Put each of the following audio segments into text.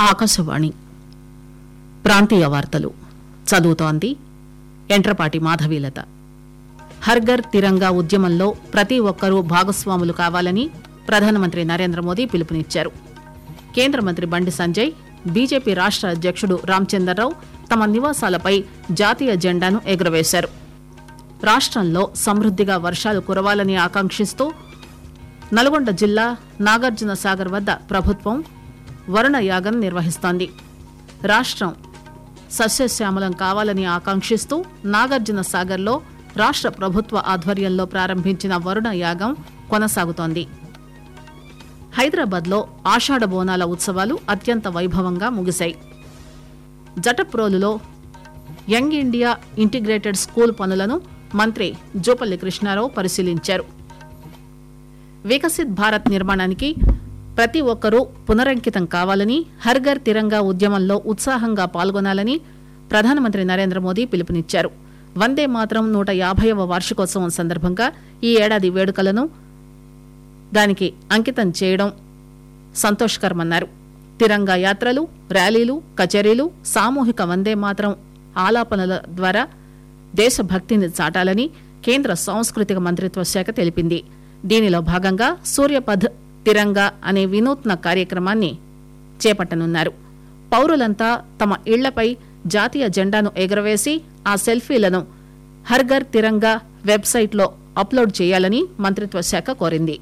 ఆకాశవాణి ప్రాంతీయ వార్తలు చదువుతోంది ఎంట్రపాటి మాధవీలత హర్ఘర్ తిరంగా ఉద్యమంలో ప్రతి ఒక్కరూ భాగస్వాములు కావాలని ప్రధానమంత్రి నరేంద్ర మోదీ పిలుపునిచ్చారు కేంద్ర మంత్రి బండి సంజయ్ బీజేపీ రాష్ట్ర అధ్యక్షుడు రామచందర్రావు తమ నివాసాలపై జాతీయ జెండాను ఎగురవేశారు రాష్ట్రంలో సమృద్దిగా వర్షాలు కురవాలని ఆకాంక్షిస్తూ నల్గొండ జిల్లా నాగార్జున సాగర్ వద్ద ప్రభుత్వం వరుణ యాగం నిర్వహిస్తోంది రాష్ట్రం సస్యశ్యామలం కావాలని ఆకాంక్షిస్తూ నాగార్జున సాగర్లో రాష్ట్ర ప్రభుత్వ ఆధ్వర్యంలో ప్రారంభించిన వరుణ యాగం కొనసాగుతోంది హైదరాబాద్లో ఆషాఢ బోనాల ఉత్సవాలు అత్యంత వైభవంగా ముగిశాయి జటప్రోలులో యంగ్ ఇండియా ఇంటిగ్రేటెడ్ స్కూల్ పనులను మంత్రి జూపల్లి కృష్ణారావు పరిశీలించారు వికసిత్ భారత్ నిర్మాణానికి ప్రతి ఒక్కరూ పునరంకితం కావాలని హర్ఘర్ తిరంగా ఉద్యమంలో ఉత్సాహంగా పాల్గొనాలని ప్రధానమంత్రి నరేంద్ర మోదీ పిలుపునిచ్చారు వందే మాత్రం నూట యాభైవ వార్షికోత్సవం సందర్భంగా ఈ ఏడాది వేడుకలను దానికి అంకితం చేయడం సంతోషకరమన్నారు తిరంగా యాత్రలు ర్యాలీలు కచేరీలు సామూహిక వందే మాత్రం ఆలాపనల ద్వారా దేశభక్తిని చాటాలని కేంద్ర సాంస్కృతిక మంత్రిత్వ శాఖ తెలిపింది దీనిలో భాగంగా సూర్యపథ్ తిరంగా అనే వినూత్న కార్యక్రమాన్ని చేపట్టనున్నారు పౌరులంతా తమ ఇళ్లపై జాతీయ జెండాను ఎగురవేసి ఆ సెల్ఫీలను హర్ఘర్ తిరంగా వెబ్సైట్లో అప్లోడ్ చేయాలని మంత్రిత్వ శాఖ కోరింది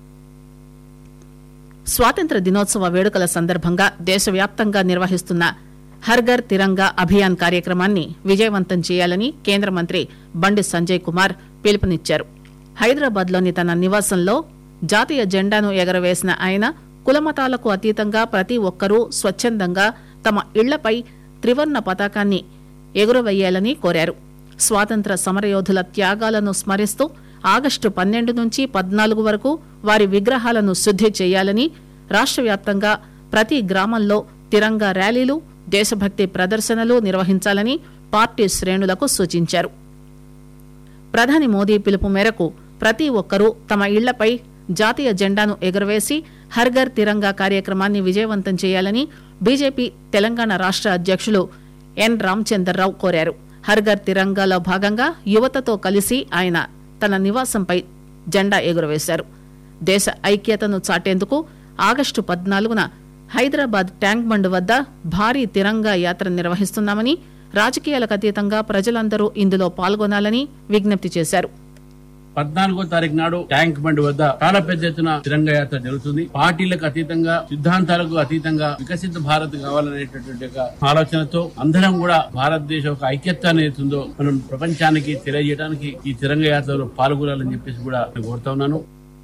స్వాతంత్ర దినోత్సవ వేడుకల సందర్భంగా దేశవ్యాప్తంగా నిర్వహిస్తున్న హర్ఘర్ తిరంగా అభియాన్ కార్యక్రమాన్ని విజయవంతం చేయాలని కేంద్ర మంత్రి బండి సంజయ్ కుమార్ పిలుపునిచ్చారు హైదరాబాద్ లోని తన నివాసంలో జాతీయ జెండాను ఎగరవేసిన ఆయన కులమతాలకు అతీతంగా ప్రతి ఒక్కరూ స్వచ్ఛందంగా తమ ఇళ్లపై త్రివర్ణ పతాకాన్ని ఎగురవేయాలని కోరారు స్వాతంత్ర సమరయోధుల త్యాగాలను స్మరిస్తూ ఆగస్టు పన్నెండు నుంచి పద్నాలుగు వరకు వారి విగ్రహాలను శుద్ది చేయాలని రాష్ట్ర వ్యాప్తంగా ప్రతి గ్రామంలో తిరంగా ర్యాలీలు దేశభక్తి ప్రదర్శనలు నిర్వహించాలని పార్టీ శ్రేణులకు సూచించారు ప్రధాని మోదీ పిలుపు మేరకు ప్రతి ఒక్కరూ తమ ఇళ్లపై జాతీయ జెండాను ఎగురవేసి హర్ఘర్ తిరంగా కార్యక్రమాన్ని విజయవంతం చేయాలని బీజేపీ తెలంగాణ రాష్ట్ర అధ్యక్షులు ఎన్ రామచందర్రావు కోరారు హర్ఘర్ తిరంగాలో భాగంగా యువతతో కలిసి ఆయన తన నివాసంపై జెండా ఎగురవేశారు దేశ ఐక్యతను చాటేందుకు ఆగస్టు పద్నాలుగున హైదరాబాద్ ట్యాంక్ బండ్ వద్ద భారీ తిరంగా యాత్ర నిర్వహిస్తున్నామని రాజకీయాలకు అతీతంగా ప్రజలందరూ ఇందులో పాల్గొనాలని విజ్ఞప్తి చేశారు పద్నాలుగో తారీఖు నాడు ట్యాంక్ బండ్ వద్ద చాలా పెద్ద ఎత్తున తిరంగ యాత్ర జరుగుతుంది పార్టీలకు అతీతంగా సిద్ధాంతాలకు అతీతంగా వికసిత భారత్ కావాలనేటటువంటి ఒక ఆలోచనతో అందరం కూడా భారతదేశం ఒక ఐక్యత్వాన్ని ఏతుందో మనం ప్రపంచానికి తెలియజేయడానికి ఈ తిరంగ యాత్రలో పాల్గొనాలని చెప్పేసి కూడా నేను కోరుతా ఉన్నాను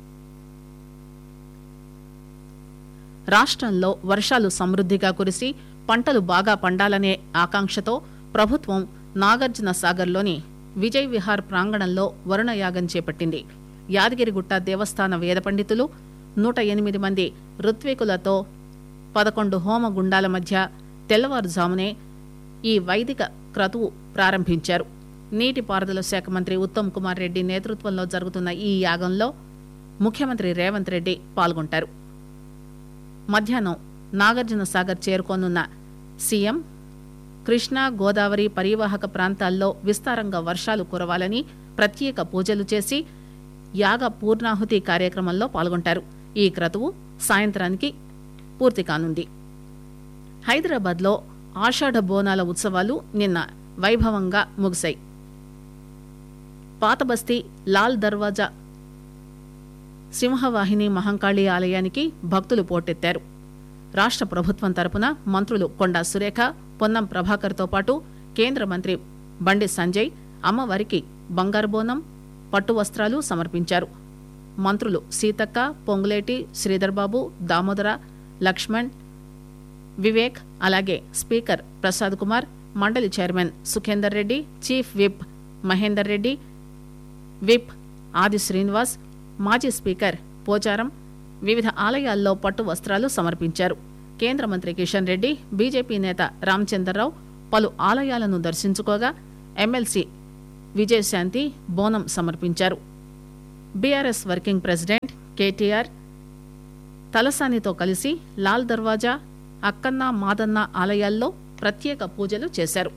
రాష్ట్రంలో వర్షాలు సమృద్దిగా కురిసి పంటలు బాగా పండాలనే ఆకాంక్షతో ప్రభుత్వం నాగార్జున సాగర్లోని విజయ్ విహార్ ప్రాంగణంలో వరుణ యాగం చేపట్టింది యాదగిరిగుట్ట దేవస్థాన వేద పండితులు నూట ఎనిమిది మంది ఋత్వికులతో పదకొండు హోమ గుండాల మధ్య తెల్లవారుజామునే ఈ వైదిక క్రతువు ప్రారంభించారు నీటిపారుదల శాఖ మంత్రి ఉత్తమ్ కుమార్ రెడ్డి నేతృత్వంలో జరుగుతున్న ఈ యాగంలో ముఖ్యమంత్రి రేవంత్ రెడ్డి పాల్గొంటారు మధ్యాహ్నం నాగార్జున సాగర్ చేరుకోనున్న సీఎం కృష్ణా గోదావరి పరివాహక ప్రాంతాల్లో విస్తారంగా వర్షాలు కురవాలని ప్రత్యేక పూజలు చేసి యాగ పూర్ణాహుతి కార్యక్రమంలో పాల్గొంటారు ఈ క్రతువు సాయంత్రానికి పూర్తి కానుంది హైదరాబాద్లో ఆషాఢ బోనాల ఉత్సవాలు నిన్న వైభవంగా ముగిశాయి పాతబస్తీ లాల్ దర్వాజా సింహవాహిని మహంకాళి ఆలయానికి భక్తులు పోటెత్తారు రాష్ట్ర ప్రభుత్వం తరపున మంత్రులు కొండా సురేఖ పొన్నం ప్రభాకర్తో పాటు కేంద్ర మంత్రి బండి సంజయ్ అమ్మవారికి బంగారు బోనం పట్టు వస్త్రాలు సమర్పించారు మంత్రులు సీతక్క పొంగులేటి శ్రీధర్బాబు దామోదర లక్ష్మణ్ వివేక్ అలాగే స్పీకర్ ప్రసాద్ కుమార్ మండలి chairman Sukhender Reddy chief whip Mahender Reddy whip Adi Srinivas మాజీ స్పీకర్ పోచారం వివిధ ఆలయాల్లో పట్టు వస్త్రాలు సమర్పించారు కేంద్ర మంత్రి కిషన్ రెడ్డి బీజేపీ నేత రామచందర్రావు పలు ఆలయాలను దర్శించుకోగా ఎమ్మెల్సీ విజయశాంతి బోనం సమర్పించారు బీఆర్ఎస్ వర్కింగ్ ప్రెసిడెంట్ కేటీఆర్ తలసానితో కలిసి లాల్ దర్వాజా అక్కన్న మాదన్న ఆలయాల్లో ప్రత్యేక పూజలు చేశారు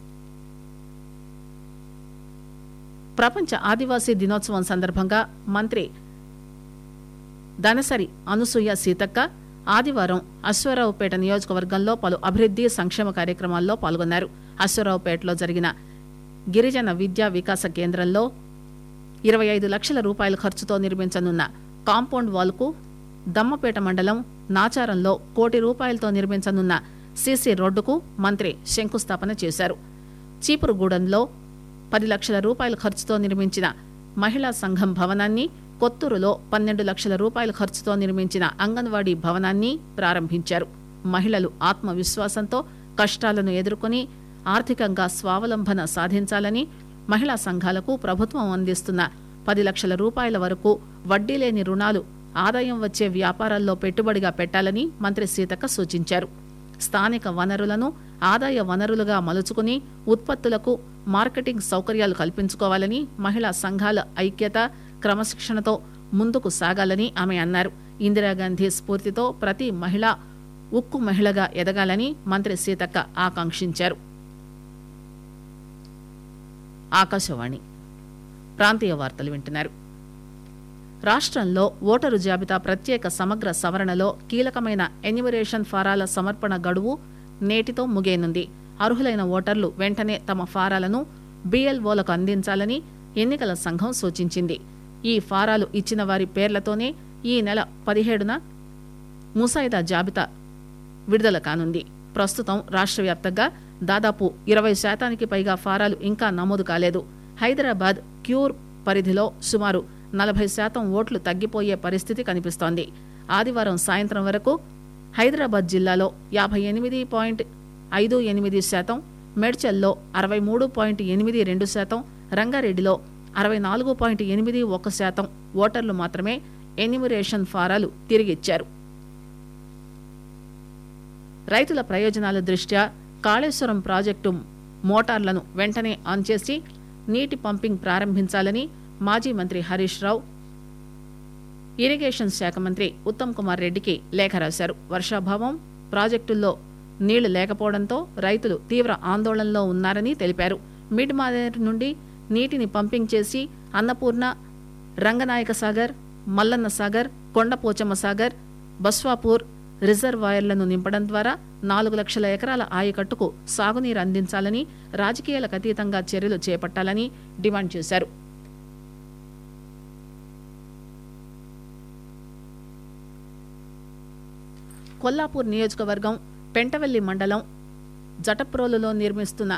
ప్రపంచ ఆదివాసీ దినోత్సవం సందర్భంగా మంత్రి దనసరి అనసూయ సీతక్క ఆదివారం అశ్వరావుపేట నియోజకవర్గంలో పలు అభివృద్ది సంక్షేమ కార్యక్రమాల్లో పాల్గొన్నారు అశ్వరావుపేటలో జరిగిన గిరిజన విద్యా వికాస కేంద్రంలో ఇరవై ఐదు లక్షల రూపాయల ఖర్చుతో నిర్మించనున్న కాంపౌండ్ వాల్కు దమ్మపేట మండలం నాచారంలో కోటి రూపాయలతో నిర్మించనున్న సీసీ రోడ్డుకు మంత్రి శంకుస్థాపన చేశారు చీపురుగూడెంలో పది లక్షల రూపాయల ఖర్చుతో నిర్మించిన మహిళా సంఘం భవనాన్ని కొత్తూరులో పన్నెండు లక్షల రూపాయల ఖర్చుతో నిర్మించిన అంగన్వాడీ భవనాన్ని ప్రారంభించారు మహిళలు ఆత్మవిశ్వాసంతో కష్టాలను ఎదుర్కొని ఆర్థికంగా స్వావలంబన సాధించాలని మహిళా సంఘాలకు ప్రభుత్వం అందిస్తున్న పది లక్షల రూపాయల వరకు వడ్డీ లేని రుణాలు ఆదాయం వచ్చే వ్యాపారాల్లో పెట్టుబడిగా పెట్టాలని మంత్రి సీతక్క సూచించారు స్థానిక వనరులను ఆదాయ వనరులుగా మలుచుకుని ఉత్పత్తులకు మార్కెటింగ్ సౌకర్యాలు కల్పించుకోవాలని మహిళా సంఘాల ఐక్యత క్రమశిక్షణతో ముందుకు సాగాలని ఆమె అన్నారు ఇందిరాగాంధీ స్ఫూర్తితో ప్రతి మహిళ ఉక్కు మహిళగా ఎదగాలని మంత్రి సీతక్క ఆకాంక్షించారు ఆకాశవాణి ప్రాంతీయ వార్తలు వింటున్నారు రాష్ట్రంలో ఓటరు జాబితా ప్రత్యేక సమగ్ర సవరణలో కీలకమైన ఎన్యుమరేషన్ ఫారాల సమర్పణ గడువు నేటితో ముగియనుంది అర్హులైన ఓటర్లు వెంటనే తమ ఫారాలను బీఎల్ఓలకు అందించాలని ఎన్నికల సంఘం సూచించింది ఈ ఫారాలు ఇచ్చిన వారి పేర్లతోనే ఈ నెల పదిహేడున ముసాయిదా జాబితా విడుదల కానుంది ప్రస్తుతం రాష్ట్ర వ్యాప్తంగా దాదాపు ఇరవై శాతానికి పైగా ఫారాలు ఇంకా నమోదు కాలేదు హైదరాబాద్ క్యూర్ పరిధిలో సుమారు నలభై శాతం ఓట్లు తగ్గిపోయే పరిస్థితి కనిపిస్తోంది ఆదివారం సాయంత్రం వరకు హైదరాబాద్ జిల్లాలో యాభై ఎనిమిది పాయింట్ ఐదు ఎనిమిది శాతం మేడ్చల్లో అరవై మూడు పాయింట్ ఎనిమిది రెండు శాతం రంగారెడ్డిలో అరవై నాలుగు పాయింట్ ఎనిమిది ఒక శాతం ఓటర్లు మాత్రమే ఎన్యుమరేషన్ ఫారాలు తిరిగిచ్చారు రైతుల ప్రయోజనాల దృష్ట్యా కాళేశ్వరం ప్రాజెక్టు మోటార్లను వెంటనే ఆన్ చేసి నీటి పంపింగ్ ప్రారంభించాలని మాజీ మంత్రి హరీష్ రావు ఇరిగేషన్ శాఖ మంత్రి ఉత్తమ్ కుమార్ రెడ్డికి లేఖ రాశారు వర్షాభావం ప్రాజెక్టుల్లో నీళ్లు లేకపోవడంతో రైతులు తీవ్ర ఆందోళనలో ఉన్నారని తెలిపారు మిడ్ మాదేర్ నుండి నీటిని పంపింగ్ చేసి అన్నపూర్ణ రంగనాయక సాగర్ మల్లన్న సాగర్ కొండపోచమ్మ సాగర్ బస్వాపూర్ రిజర్వాయర్లను నింపడం ద్వారా నాలుగు లక్షల ఎకరాల ఆయకట్టుకు సాగునీరు అందించాలని రాజకీయాలకు అతీతంగా చర్యలు చేపట్టాలని డిమాండ్ చేశారు కొల్లాపూర్ నియోజకవర్గం పెంటవెల్లి మండలం జటప్రోలులో నిర్మిస్తున్న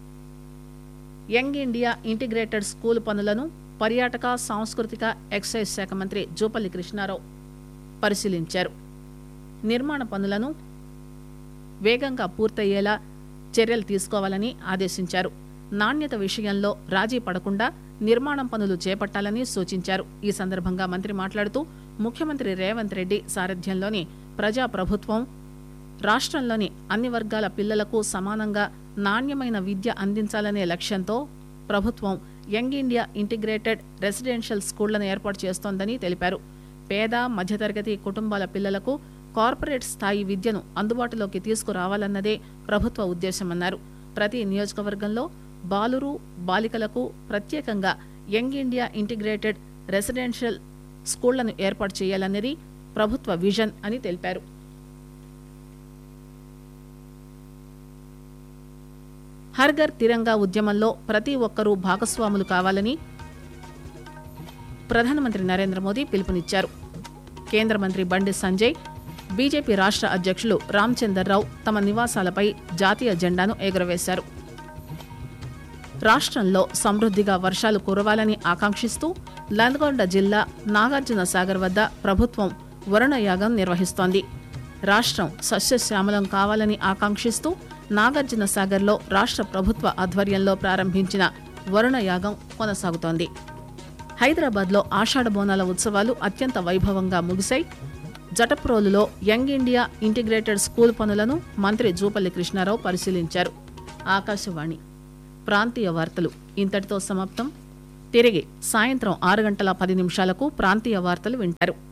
యంగ్ ఇండియా ఇంటిగ్రేటెడ్ స్కూల్ పనులను పర్యాటక సాంస్కృతిక ఎక్సైజ్ శాఖ మంత్రి జూపల్లి కృష్ణారావు పరిశీలించారు నిర్మాణ పనులను వేగంగా పూర్తయ్యేలా చర్యలు తీసుకోవాలని ఆదేశించారు నాణ్యత విషయంలో రాజీ పడకుండా నిర్మాణం పనులు చేపట్టాలని సూచించారు ఈ సందర్భంగా మంత్రి మాట్లాడుతూ ముఖ్యమంత్రి రేవంత్ రెడ్డి సారథ్యంలోని ప్రజాప్రభుత్వం రాష్ట్రంలోని అన్ని వర్గాల పిల్లలకు సమానంగా నాణ్యమైన విద్య అందించాలనే లక్ష్యంతో ప్రభుత్వం యంగ్ ఇండియా ఇంటిగ్రేటెడ్ రెసిడెన్షియల్ స్కూళ్లను ఏర్పాటు చేస్తోందని తెలిపారు పేద మధ్యతరగతి కుటుంబాల పిల్లలకు కార్పొరేట్ స్థాయి విద్యను అందుబాటులోకి తీసుకురావాలన్నదే ప్రభుత్వ ఉద్దేశమన్నారు ప్రతి నియోజకవర్గంలో బాలురు బాలికలకు ప్రత్యేకంగా యంగ్ ఇండియా ఇంటిగ్రేటెడ్ రెసిడెన్షియల్ స్కూళ్లను ఏర్పాటు చేయాలన్నది ప్రభుత్వ విజన్ అని తెలిపారు హర్ఘర్ తిరంగా ఉద్యమంలో ప్రతి ఒక్కరూ భాగస్వాములు కావాలని ప్రధానమంత్రి నరేంద్ర మోదీ పిలుపునిచ్చారు కేంద్ర మంత్రి బండి సంజయ్ బీజేపీ రాష్ట్ర అధ్యక్షులు రామచందర్రావు తమ నివాసాలపై జాతీయ జెండాను ఎగురవేశారు రాష్ట్రంలో సమృద్దిగా వర్షాలు కురవాలని ఆకాంక్షిస్తూ నల్గొండ జిల్లా నాగార్జున సాగర్ వద్ద ప్రభుత్వం వరుణయాగం నిర్వహిస్తోంది రాష్ట్రం సస్యశ్యామలం కావాలని ఆకాంక్షిస్తూ నాగార్జున సాగర్లో రాష్ట్ర ప్రభుత్వ ఆధ్వర్యంలో ప్రారంభించిన వరుణయాగం కొనసాగుతోంది హైదరాబాద్లో ఆషాఢ బోనాల ఉత్సవాలు అత్యంత వైభవంగా ముగిశాయి జటప్రోలులో యంగ్ ఇండియా ఇంటిగ్రేటెడ్ స్కూల్ పనులను మంత్రి జూపల్లి కృష్ణారావు పరిశీలించారు ఆకాశవాణి ప్రాంతీయ వార్తలు ఇంతటితో సమాప్తం తిరిగి సాయంత్రం ఆరు గంటల పది నిమిషాలకు ప్రాంతీయ వార్తలు వింటారు